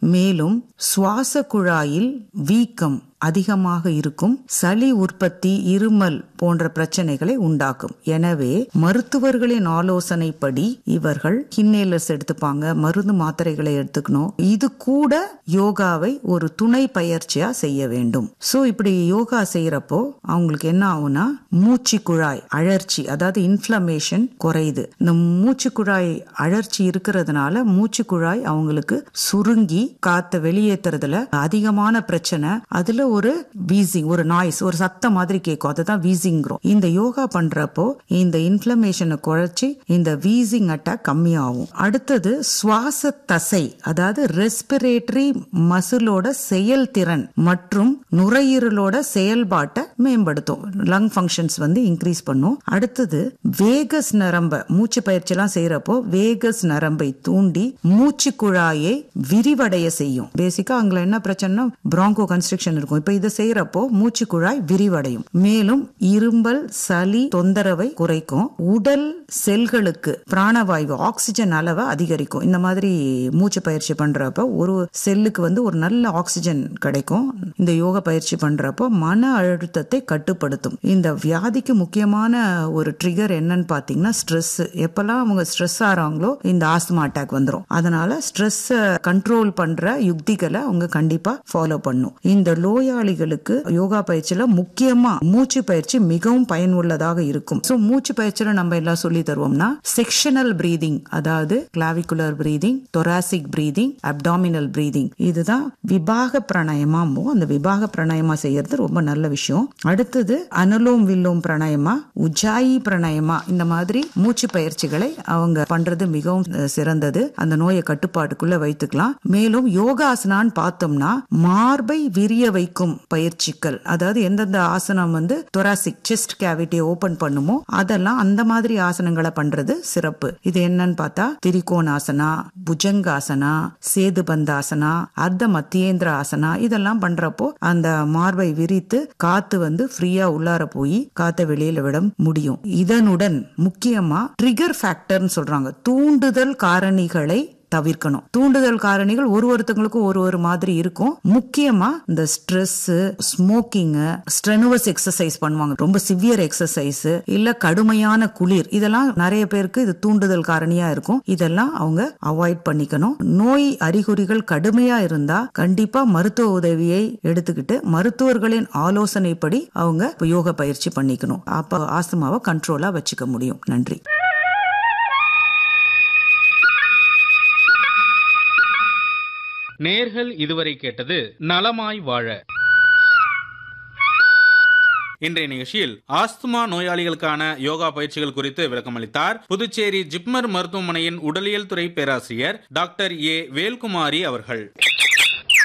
மேலும் சுவாச குழாயில் வீக்கம் அதிகமாக இருக்கும் சளி உற்பத்தி இருமல் போன்ற பிரச்சனைகளை உண்டாக்கும் எனவே மருத்துவர்களின் ஆலோசனைப்படி இவர்கள் ஹின்னேலர்ஸ் எடுத்துப்பாங்க மருந்து மாத்திரைகளை எடுத்துக்கணும் இது கூட யோகாவை ஒரு துணை பயிற்சியா செய்ய வேண்டும் சோ இப்படி யோகா செய்யறப்போ அவங்களுக்கு என்ன ஆகும்னா மூச்சு குழாய் அழற்சி அதாவது இன்ஃபிளமேஷன் குறையுது இந்த மூச்சு குழாய் அழற்சி இருக்கிறதுனால மூச்சு குழாய் அவங்களுக்கு சுருங்கி காத்த வெளியேற்றுறதுல அதிகமான பிரச்சனை அதுல ஒரு வீசிங் ஒரு நாய்ஸ் ஒரு சத்தம் மாதிரி கேட்கும் அதுதான் வீசிங்கிறோம் இந்த யோகா பண்றப்போ இந்த இன்ஃபிளமேஷனை குறைச்சி இந்த வீசிங் அட்டாக் கம்மியாகும் அடுத்தது சுவாச தசை அதாவது ரெஸ்பிரேட்டரி மசிலோட செயல்திறன் மற்றும் நுரையீரலோட செயல்பாட்டை மேம்படுத்தும் லங் ஃபங்க்ஷன்ஸ் வந்து இன்க்ரீஸ் பண்ணும் அடுத்தது வேகஸ் நரம்ப மூச்சு பயிற்சி எல்லாம் செய்யறப்போ வேகஸ் நரம்பை தூண்டி மூச்சு குழாயை விரிவடைய செய்யும் பேசிக்கா அங்க என்ன பிரச்சனைனா பிராங்கோ கன்ஸ்ட்ரக்ஷன் இருக்கும் இப்ப இதை செய்யறப்போ மூச்சு குழாய் விரிவடையும் மேலும் இரும்பல் சளி தொந்தரவை குறைக்கும் உடல் செல்களுக்கு பிராணவாயு ஆக்சிஜன் அளவை அதிகரிக்கும் இந்த மாதிரி மூச்சு பயிற்சி பண்றப்ப ஒரு செல்லுக்கு வந்து ஒரு நல்ல ஆக்சிஜன் கிடைக்கும் இந்த யோக பயிற்சி பண்றப்போ மன அழுத்தத்தை கட்டுப்படுத்தும் இந்த வியாதிக்கு முக்கியமான ஒரு ட்ரிகர் என்னன்னு பாத்தீங்கன்னா ஸ்ட்ரெஸ் எப்பெல்லாம் அவங்க ஸ்ட்ரெஸ் ஆறாங்களோ இந்த ஆஸ்துமா அட்டாக் வந்துடும் அதனால ஸ்ட்ரெஸ் கண்ட்ரோல் பண்ற யுக்திகளை அவங்க கண்டிப்பா ஃபாலோ பண்ணும் இந்த நோயாளிகளுக்கு யோகா பயிற்சியில முக்கியமா மூச்சு பயிற்சி மிகவும் பயனுள்ளதாக இருக்கும் சோ மூச்சு பயிற்சியில நம்ம எல்லாம் சொல்லி தருவோம்னா செக்ஷனல் பிரீதிங் அதாவது clavicular breathing thoracic breathing abdominal breathing இதுதான் விபாக பிராணாயமாமோ அந்த விபாக பிராணாயமா செய்யறது ரொம்ப நல்ல விஷயம் அடுத்தது அனலோம் வில்லோம் பிராணாயமா உஜாயி பிராணாயமா இந்த மாதிரி மூச்சு பயிற்சிகளை அவங்க பண்றது மிகவும் சிறந்தது அந்த நோயை கட்டுப்பாட்டுக்குள்ள வைத்துக்கலாம் மேலும் யோகாசனான்னு பார்த்தோம்னா மார்பை விரிய வைக்கும் பயிற்சிகள் அதாவது எந்தெந்த ஆசனம் வந்து தொராசிக் செஸ்ட் கேவிட்டியை ஓபன் பண்ணுமோ அதெல்லாம் அந்த மாதிரி ஆசனங்களை பண்றது சிறப்பு இது என்னன்னு பார்த்தா திரிகோணாசனா புஜங்காசனா சேதுபந்தாசனா அர்த்த மத்தியேந்திர ஆசனா இதெல்லாம் பண்றப்போ அந்த மார்பை விரித்து காத்து வந்து ஃப்ரீயா உள்ளார போய் காத்த வெளியில விட முடியும் இதனுடன் முக்கியமா ட்ரிகர் ஃபேக்டர்னு சொல்றாங்க தூண்டுதல் காரணிகளை தவிர்க்கணும் தூண்டுதல் காரணிகள் ஒரு ஒருத்தங்களுக்கும் ஒரு ஒரு மாதிரி இருக்கும் முக்கியமா இந்த ஸ்ட்ரெஸ் ஸ்மோக்கிங் ஸ்ட்ரெனுவஸ் எக்ஸசைஸ் பண்ணுவாங்க ரொம்ப சிவியர் எக்ஸசைஸ் இல்ல கடுமையான குளிர் இதெல்லாம் நிறைய பேருக்கு இது தூண்டுதல் காரணியா இருக்கும் இதெல்லாம் அவங்க அவாய்ட் பண்ணிக்கணும் நோய் அறிகுறிகள் கடுமையா இருந்தா கண்டிப்பா மருத்துவ உதவியை எடுத்துக்கிட்டு மருத்துவர்களின் ஆலோசனைப்படி அவங்க யோக பயிற்சி பண்ணிக்கணும் அப்ப ஆஸ்துமாவை கண்ட்ரோலா வச்சுக்க முடியும் நன்றி நேர்கள் இதுவரை கேட்டது நலமாய் வாழ இன்றைய நிகழ்ச்சியில் ஆஸ்துமா நோயாளிகளுக்கான யோகா பயிற்சிகள் குறித்து விளக்கமளித்தார் புதுச்சேரி ஜிப்மர் மருத்துவமனையின் உடலியல் துறை பேராசிரியர் டாக்டர் ஏ வேல்குமாரி அவர்கள்